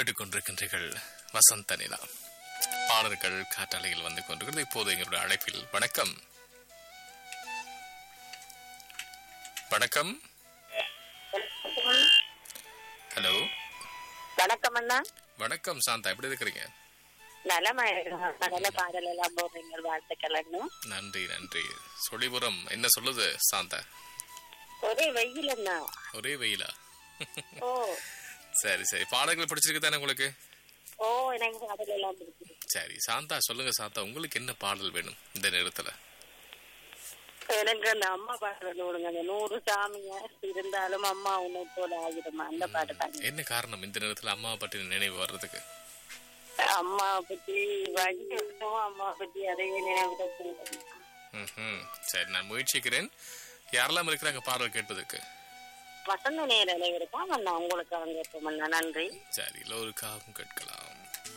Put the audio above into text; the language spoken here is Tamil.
கேட்டுக்கொண்டிருக்கின்றீர்கள் வசந்த நிலா பாடல்கள் காற்றாலையில் வந்து கொண்டிருக்கிறது இப்போது எங்களுடைய அழைப்பில் வணக்கம் வணக்கம் ஹலோ வணக்கம் அண்ணா வணக்கம் சாந்தா எப்படி இருக்கிறீங்க நலமா இருக்கேன். நல்ல பாடல் எல்லாம் போடுறீங்க வாழ்த்துக்கள் அண்ணா நன்றி நன்றி சொலிபுரம் என்ன சொல்லுது சாந்தா ஒரே வெயில் அண்ணா ஒரே வெயிலா ஓ சரி சரி பாடல்கள் பிடிச்சிருக்கு தானே உங்களுக்கு ஓ எனக்கு பாடல் எல்லாம் பிடிச்சிருக்கு சரி சாந்தா சொல்லுங்க சாந்தா உங்களுக்கு என்ன பாடல் வேணும் இந்த நேரத்துல எனக்கு அந்த அம்மா பாடல் விடுங்க அந்த நூறு சாமிங்க இருந்தாலும் அம்மா உன்னை போல ஆகிடுமா அந்த பாட்டு தாங்க என்ன காரணம் இந்த நேரத்துல அம்மா பற்றி நினைவு வர்றதுக்கு அம்மா பத்தி வழி எடுத்தோம் அம்மா பத்தி அதையே நினைவு ம்ஹும். சரி நான் முயற்சிக்கிறேன் யாரெல்லாம் இருக்கிறாங்க பாடல் கேட்பதற்கு வசந்த நேரம் இருக்கும் அண்ணா உங்களுக்கு அங்க இருப்போம் அண்ணா நன்றி சரி எல்லோருக்காகவும் கேட்கலாம்